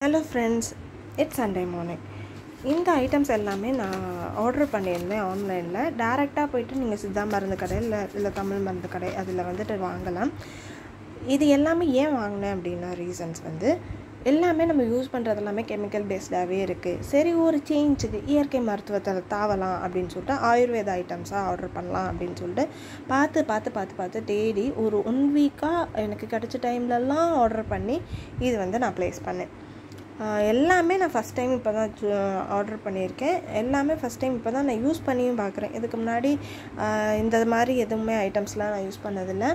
hello friends it's Sunday morning இந்த items எல்லாமே நான் ஆர்டர் பண்ணியிருந்தேன் ஆன்லைனில் டேரெக்டாக போயிட்டு நீங்கள் சித்தா மருந்து கடை இல்லை இல்லை தமிழ் மருந்து கடை அதில் வந்துட்டு வாங்கலாம் இது எல்லாமே ஏன் வாங்கினேன் அப்படின்னா ரீசன்ஸ் வந்து எல்லாமே நம்ம யூஸ் பண்ணுறது எல்லாமே கெமிக்கல் பேஸ்டாகவே இருக்குது சரி ஒரு சேஞ்சுக்கு இயற்கை மருத்துவத்தில் தாவலாம் அப்படின்னு சொல்லிட்டு ஆயுர்வேத ஐட்டம்ஸாக ஆர்டர் பண்ணலாம் அப்படின்னு சொல்லிட்டு பார்த்து பார்த்து பார்த்து பார்த்து தேடி ஒரு ஒன் வீக்காக எனக்கு கிடச்ச டைம்லலாம் ஆர்டர் பண்ணி இது வந்து நான் ப்ளேஸ் பண்ணேன் ஆஹ் எல்லாமே நான் ஃபஸ்ட் டைம் இப்போ தான் ஆர்டர் பண்ணியிருக்கேன் எல்லாமே ஃபஸ்ட் டைம் இப்போ தான் நான் யூஸ் பண்ணியும் பார்க்குறேன் இதுக்கு முன்னாடி ஆஹ் இந்த மாதிரி எதுவுமே ஐட்டம்ஸ்லாம் நான் யூஸ் பண்ணதில்லை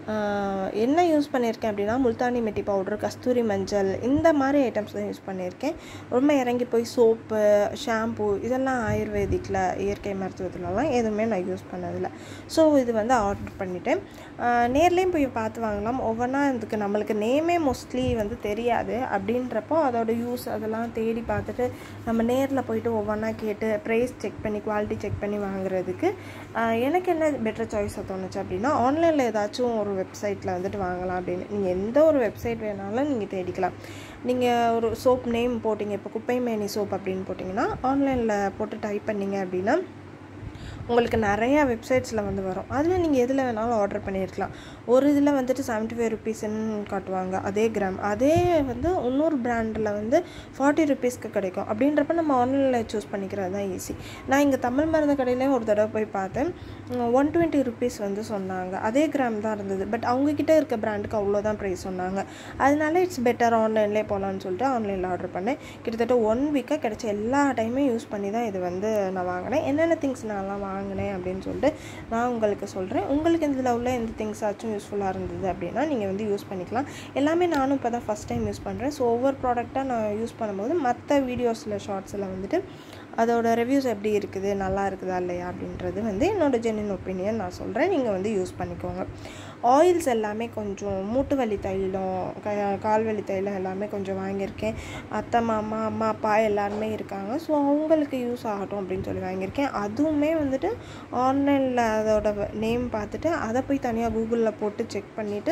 ஆஹ் என்ன யூஸ் பண்ணியிருக்கேன் அப்படின்னா முல்தானி மெட்டி பவுடர் கஸ்தூரி மஞ்சள் இந்த மாதிரி ஐட்டம்ஸ் தான் யூஸ் பண்ணியிருக்கேன் ரொம்ப இறங்கி போய் சோப்பு ஷாம்பு இதெல்லாம் ஆயுர்வேதிக்கில் இயற்கை மருத்துவத்துலலாம் எதுவுமே நான் யூஸ் பண்ணதில்லை ஸோ இது வந்து ஆர்டர் பண்ணிவிட்டேன் நேர்லேயும் போய் பார்த்து வாங்கலாம் ஒவ்வொன்றா இதுக்கு நம்மளுக்கு நேமே மோஸ்ட்லி வந்து தெரியாது அப்படின்றப்போ அதோட யூஸ் அதெல்லாம் தேடி பார்த்துட்டு நம்ம நேரில் போயிட்டு ஒவ்வொன்றா கேட்டு ப்ரைஸ் செக் பண்ணி குவாலிட்டி செக் பண்ணி வாங்குறதுக்கு ஆஹ் எனக்கு என்ன பெட்டர் சாய்ஸாக தோணுச்சு அப்படின்னா ஆன்லைனில் ஏதாச்சும் ஒரு வெப்சைட்டில் வந்துட்டு வாங்கலாம் அப்படின்னு நீங்கள் எந்த ஒரு வெப்சைட் வேணாலும் நீங்கள் தேடிக்கலாம் நீங்கள் ஒரு சோப் நேம் போட்டிங்க இப்போ குப்பை மேனி சோப் அப்படின்னு போட்டிங்கன்னா ஆன்லைனில் போட்டு டைப் பண்ணிங்க அப்படின்னா உங்களுக்கு நிறையா வெப்சைட்ஸில் வந்து வரும் அதில் நீங்கள் எதில் வேணாலும் ஆர்டர் பண்ணியிருக்கலாம் ஒரு இதில் வந்துட்டு செவன்ட்டி ஃபைவ் ருபீஸ்ன்னு காட்டுவாங்க அதே கிராம் அதே வந்து இன்னொரு பிராண்டில் வந்து ஃபார்ட்டி ருபீஸ்க்கு கிடைக்கும் அப்படின்றப்ப நம்ம ஆன்லைனில் சூஸ் பண்ணிக்கிறது தான் ஈஸி நான் இங்கே தமிழ் மருந்து கடையிலையும் ஒரு தடவை போய் பார்த்தேன் ஒன் டுவெண்ட்டி ருபீஸ் வந்து சொன்னாங்க அதே கிராம் தான் இருந்தது பட் அவங்கக்கிட்ட இருக்க பிராண்டுக்கு அவ்வளோதான் ப்ரைஸ் சொன்னாங்க அதனால இட்ஸ் பெட்டர் ஆன்லைன்லேயே போகலான்னு சொல்லிட்டு ஆன்லைனில் ஆர்டர் பண்ணேன் கிட்டத்தட்ட ஒன் வீக்காக கிடைச்ச எல்லா டைமே யூஸ் பண்ணி தான் இது வந்து நான் வாங்கினேன் என்னென்ன திங்ஸ் நான்லாம் வாங்கினேன் அப்படின்னு சொல்லிட்டு நான் உங்களுக்கு சொல்கிறேன் உங்களுக்கு இதில் உள்ள எந்த திங்ஸ் ஆச்சும் யூஸ்ஃபுல்லாக இருந்தது அப்படின்னா நீங்கள் வந்து யூஸ் பண்ணிக்கலாம் எல்லாமே நானும் இப்போ தான் ஃபஸ்ட் டைம் யூஸ் பண்ணுறேன் ஸோ ஒவ்வொரு ப்ராடக்டாக நான் யூஸ் பண்ணும்போது மற்ற வீடியோஸில் ஷார்ட்ஸில் வந்துட்டு அதோட ரிவ்யூஸ் எப்படி இருக்குது நல்லா இருக்குதா இல்லையா அப்படின்றது வந்து என்னோடய ஜென்னின் ஒப்பீனியன் நான் சொல்கிறேன் நீங்கள் வந்து யூஸ் பண்ணிக்கோங்க ஆயில்ஸ் எல்லாமே கொஞ்சம் மூட்டு வலி தைலம் க கால் வலி தைலம் எல்லாமே கொஞ்சம் வாங்கியிருக்கேன் அத்தை மாமா அம்மா அப்பா எல்லாருமே இருக்காங்க ஸோ அவங்களுக்கு யூஸ் ஆகட்டும் அப்படின்னு சொல்லி வாங்கியிருக்கேன் அதுவுமே வந்துட்டு ஆன்லைனில் அதோட நேம் பார்த்துட்டு அதை போய் தனியாக கூகுளில் போட்டு செக் பண்ணிவிட்டு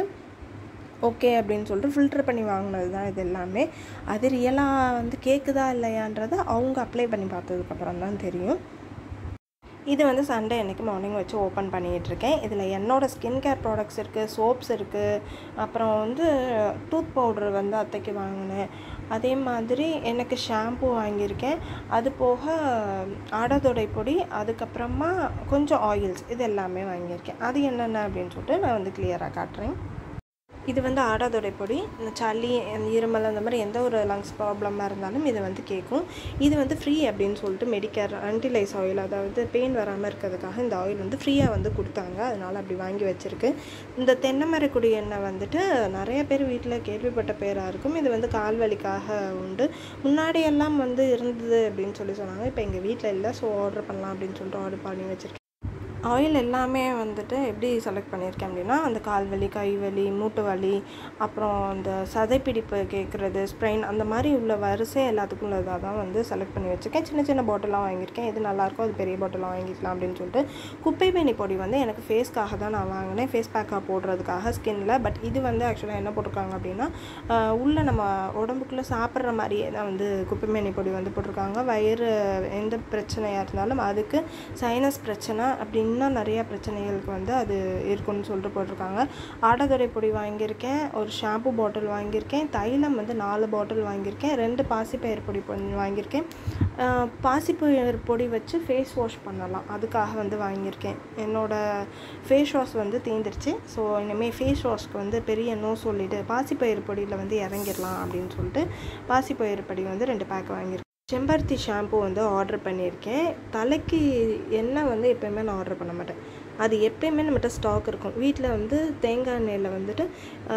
ஓகே அப்படின்னு சொல்லிட்டு ஃபில்டர் பண்ணி வாங்கினது தான் இது எல்லாமே அது ரியலாக வந்து கேட்குதா இல்லையான்றதை அவங்க அப்ளை பண்ணி பார்த்ததுக்கப்புறம் தான் தெரியும் இது வந்து சண்டே அன்றைக்கி மார்னிங் வச்சு ஓப்பன் பண்ணிகிட்ருக்கேன் இதில் என்னோடய ஸ்கின் கேர் ப்ராடக்ட்ஸ் இருக்குது சோப்ஸ் இருக்குது அப்புறம் வந்து டூத் பவுடர் வந்து அத்தைக்கு வாங்கினேன் அதே மாதிரி எனக்கு ஷாம்பு வாங்கியிருக்கேன் அது போக ஆடதொடை பொடி அதுக்கப்புறமா கொஞ்சம் ஆயில்ஸ் இது எல்லாமே வாங்கியிருக்கேன் அது என்னென்ன அப்படின்னு சொல்லிட்டு நான் வந்து கிளியராக காட்டுறேன் இது வந்து ஆடாதொடை பொடி இந்த சளி இந்த இருமல் அந்த மாதிரி எந்த ஒரு லங்ஸ் ப்ராப்ளமாக இருந்தாலும் இது வந்து கேட்கும் இது வந்து ஃப்ரீ அப்படின்னு சொல்லிட்டு மெடிக்கேர் ஆன்டிலைஸ் ஆயில் அதாவது பெயின் வராமல் இருக்கிறதுக்காக இந்த ஆயில் வந்து ஃப்ரீயாக வந்து கொடுத்தாங்க அதனால் அப்படி வாங்கி வச்சுருக்கு இந்த தென்னைமரக்குடி எண்ணெய் வந்துட்டு நிறைய பேர் வீட்டில் கேள்விப்பட்ட பேராக இருக்கும் இது வந்து கால் வலிக்காக உண்டு முன்னாடி எல்லாம் வந்து இருந்தது அப்படின்னு சொல்லி சொன்னாங்க இப்போ எங்கள் வீட்டில் இல்லை ஸோ ஆர்டர் பண்ணலாம் அப்படின்னு சொல்லிட்டு ஆர்டர் பண்ணி வச்சுருக்கேன் ஆயில் எல்லாமே வந்துட்டு எப்படி செலக்ட் பண்ணியிருக்கேன் அப்படின்னா அந்த கால் வலி கை வலி மூட்டு வலி அப்புறம் அந்த சதைப்பிடிப்பு கேட்குறது ஸ்ப்ரெயின் அந்த மாதிரி உள்ள வரிசை எல்லாத்துக்கும் உள்ளதாக தான் வந்து செலக்ட் பண்ணி வச்சுருக்கேன் சின்ன சின்ன பாட்டிலாக வாங்கியிருக்கேன் எது நல்லாயிருக்கோ அது பெரிய பாட்டிலாக வாங்கிக்கலாம் அப்படின்னு சொல்லிட்டு குப்பை மேனி பொடி வந்து எனக்கு ஃபேஸ்க்காக தான் நான் வாங்கினேன் ஃபேஸ் பேக்காக போடுறதுக்காக ஸ்கின்னில் பட் இது வந்து ஆக்சுவலாக என்ன போட்டிருக்காங்க அப்படின்னா உள்ளே நம்ம உடம்புக்குள்ளே சாப்பிட்ற மாதிரியே தான் வந்து குப்பை மேனி பொடி வந்து போட்டிருக்காங்க வயிறு எந்த பிரச்சனையாக இருந்தாலும் அதுக்கு சைனஸ் பிரச்சனை அப்படின்னு இன்னும் நிறைய பிரச்சனைகளுக்கு வந்து அது இருக்குன்னு சொல்லிட்டு போட்டிருக்காங்க ஆடதுரை பொடி வாங்கியிருக்கேன் ஒரு ஷாம்பு பாட்டில் வாங்கியிருக்கேன் தைலம் வந்து நாலு பாட்டில் வாங்கியிருக்கேன் ரெண்டு பாசிப்பயிர் பொடி வாங்கியிருக்கேன் பாசிப்பயிர் பொடி வச்சு ஃபேஸ் வாஷ் பண்ணலாம் அதுக்காக வந்து வாங்கியிருக்கேன் என்னோடய ஃபேஸ் வாஷ் வந்து தீந்துருச்சு ஸோ இனிமேல் ஃபேஸ் வாஷ்க்கு வந்து பெரிய நோ சொல்லிவிட்டு பாசிப்பயிர் பொடியில் வந்து இறங்கிடலாம் அப்படின்னு சொல்லிட்டு பாசிப்பயிர் பொடி வந்து ரெண்டு பேக் வாங்கியிருக்கேன் செம்பருத்தி ஷாம்பு வந்து ஆர்டர் பண்ணியிருக்கேன் தலைக்கு எண்ணெய் வந்து எப்போயுமே நான் ஆர்டர் பண்ண மாட்டேன் அது எப்பயுமே நம்மகிட்ட ஸ்டாக் இருக்கும் வீட்டில் வந்து தேங்காய் எண்ணெயில் வந்துட்டு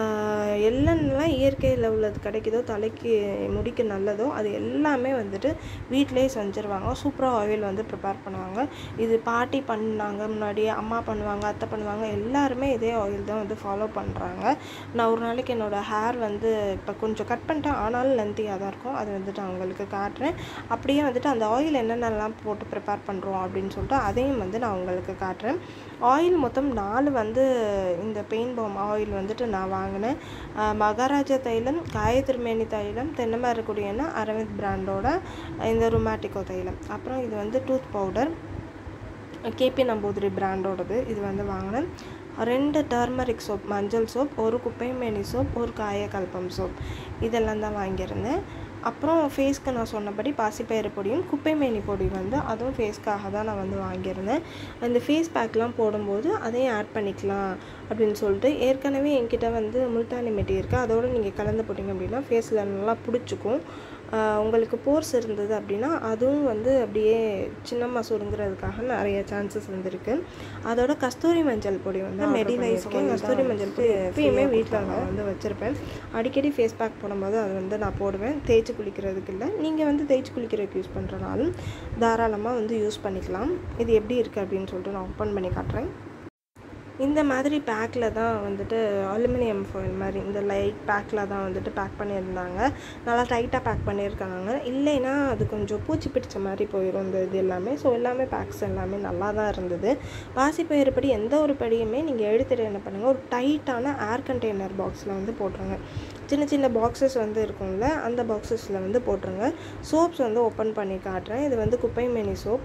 எல்லாம் இயற்கையில் உள்ளது கிடைக்குதோ தலைக்கு முடிக்கு நல்லதோ அது எல்லாமே வந்துட்டு வீட்டிலேயே செஞ்சுருவாங்க சூப்பராக ஆயில் வந்து ப்ரிப்பேர் பண்ணுவாங்க இது பாட்டி பண்ணாங்க முன்னாடி அம்மா பண்ணுவாங்க அத்தை பண்ணுவாங்க எல்லாருமே இதே ஆயில் தான் வந்து ஃபாலோ பண்ணுறாங்க நான் ஒரு நாளைக்கு என்னோடய ஹேர் வந்து இப்போ கொஞ்சம் கட் பண்ணிட்டேன் ஆனாலும் லென்த்தியாக தான் இருக்கும் அது வந்துட்டு அவங்களுக்கு காட்டுறேன் அப்படியே வந்துட்டு அந்த ஆயில் என்னென்னலாம் போட்டு ப்ரிப்பேர் பண்ணுறோம் அப்படின்னு சொல்லிட்டு அதையும் வந்து நான் உங்களுக்கு காட்டுறேன் ஆயில் மொத்தம் நாலு வந்து இந்த பெயின் பாம் ஆயில் வந்துட்டு நான் வாங்கினேன் அஹ் மகாராஜா தைலம் காயத்ரிமேனி தைலம் தென்னமரக்குடி எண்ணெய் அரவிந்த் பிராண்டோட இந்த ருமாட்டிக்கோ தைலம் அப்புறம் இது வந்து டூத் பவுடர் கேபி நம்பூதிரி பிராண்டோடது இது வந்து வாங்கினேன் ரெண்டு டர்மரிக் சோப் மஞ்சள் சோப் ஒரு குப்பைமேனி சோப் ஒரு காயக்கல்பம் சோப் இதெல்லாம் தான் வாங்கியிருந்தேன் அப்புறம் ஃபேஸ்க்கு நான் சொன்னபடி பாசிப்பயிறு பொடியும் குப்பைமேனி பொடி வந்து அதுவும் ஃபேஸ்க்காக தான் நான் வந்து வாங்கியிருந்தேன் அந்த ஃபேஸ் பேக்லாம் போடும்போது அதையும் ஆட் பண்ணிக்கலாம் அப்படின்னு சொல்லிட்டு ஏற்கனவே என்கிட்ட வந்து முல்தானி மெட்டி இருக்குது அதோடு நீங்கள் கலந்து போட்டிங்க அப்படின்னா ஃபேஸில் நல்லா பிடிச்சிக்கும் ஆஹ் உங்களுக்கு போர்ஸ் இருந்தது அப்படின்னா அதுவும் வந்து அப்படியே சின்னமாக சுருங்குறதுக்காக நிறைய சான்சஸ் வந்துருக்கு அதோட கஸ்தூரி மஞ்சள் பொடி வந்து மெடிலைஸ்க்கு கஸ்தூரி மஞ்சள் பொடி எப்பயுமே வீட்டில் நான் வந்து வச்சுருப்பேன் அடிக்கடி ஃபேஸ் பேக் போடும்போது அது வந்து நான் போடுவேன் தேய்ச்சி குளிக்கிறதுக்கு இல்லை நீங்கள் வந்து தேய்ச்சி குளிக்கிறதுக்கு யூஸ் பண்ணுறனாலும் தாராளமாக வந்து யூஸ் பண்ணிக்கலாம் இது எப்படி இருக்குது அப்படின்னு சொல்லிட்டு நான் ஓப்பன் பண்ணி காட்டுறேன் இந்த மாதிரி பேக்கில் தான் வந்துட்டு அலுமினியம் ஃபாயில் மாதிரி இந்த லைட் பேக்கில் தான் வந்துட்டு பேக் பண்ணியிருந்தாங்க நல்லா டைட்டாக பேக் பண்ணியிருக்காங்க இல்லைன்னா அது கொஞ்சம் பூச்சி பிடிச்ச மாதிரி போயிடும் இந்த இது எல்லாமே ஸோ எல்லாமே பேக்ஸ் எல்லாமே நல்லா தான் இருந்தது பாசிப்பயிறு படி எந்த ஒரு படியுமே நீங்கள் எடுத்துகிட்டு என்ன பண்ணுங்கள் ஒரு டைட்டான ஏர் கண்டெய்னர் பாக்ஸில் வந்து போட்டுருங்க சின்ன சின்ன பாக்ஸஸ் வந்து இருக்கும்ல அந்த பாக்ஸஸில் வந்து போட்டுருங்க சோப்ஸ் வந்து ஓப்பன் பண்ணி காட்டுறேன் இது வந்து குப்பைமேனி சோப்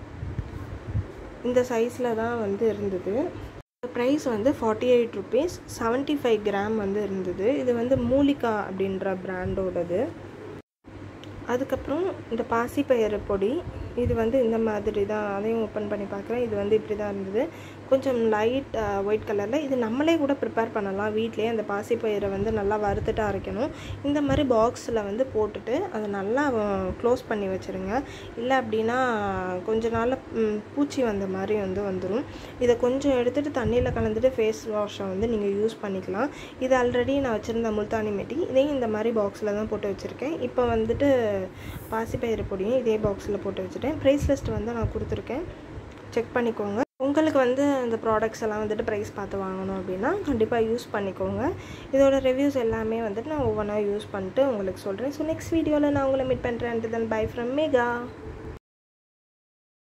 இந்த சைஸில் தான் வந்து இருந்தது ப்ரைஸ் வந்து forty eight rupees seventy five gram வந்து இருந்தது இது வந்து மூலிகா அப்படின்ற பிராண்டோடது அதுக்கப்புறம் இந்த பாசிப்பயிறு பொடி இது வந்து இந்த மாதிரி தான் அதையும் ஓப்பன் பண்ணி பார்க்குறேன் இது வந்து இப்படி தான் இருந்தது கொஞ்சம் லைட் ஒயிட் கலரில் இது நம்மளே கூட ப்ரிப்பேர் பண்ணலாம் வீட்லேயே அந்த பாசிப்பயிரை வந்து நல்லா வறுத்துட்டு அரைக்கணும் இந்த மாதிரி பாக்ஸில் வந்து போட்டுட்டு அதை நல்லா க்ளோஸ் பண்ணி வச்சுருங்க இல்லை அப்படின்னா கொஞ்ச நாளில் ம், பூச்சி வந்த மாதிரி வந்து வந்துடும் இதை கொஞ்சம் எடுத்துகிட்டு தண்ணியில் கலந்துட்டு ஃபேஸ் வாஷை வந்து நீங்கள் யூஸ் பண்ணிக்கலாம் இது ஆல்ரெடி நான் வச்சுருந்த முல்தானி மெட்டி இதையும் இந்த மாதிரி பாக்ஸில் தான் போட்டு வச்சுருக்கேன் இப்போ வந்துட்டு பாசிப்பயிறு பொடியும் இதே பாக்ஸில் போட்டு வச்சுட்டேன் ப்ரைஸ் லிஸ்ட் வந்து நான் கொடுத்துருக்கேன் செக் பண்ணிக்கோங்க உங்களுக்கு வந்து இந்த ப்ராடக்ட்ஸ் எல்லாம் வந்துட்டு ப்ரைஸ் பார்த்து வாங்கணும் அப்படின்னா கண்டிப்பாக யூஸ் பண்ணிக்கோங்க இதோட ரிவ்யூஸ் எல்லாமே வந்துட்டு நான் ஒவ்வொன்றா யூஸ் பண்ணிட்டு உங்களுக்கு சொல்கிறேன் ஸோ நெக்ஸ்ட் வீடியோவில் நான் உங்களை மீட் பண்ணுறேன் தென் பை ஃப்ரம் மேகா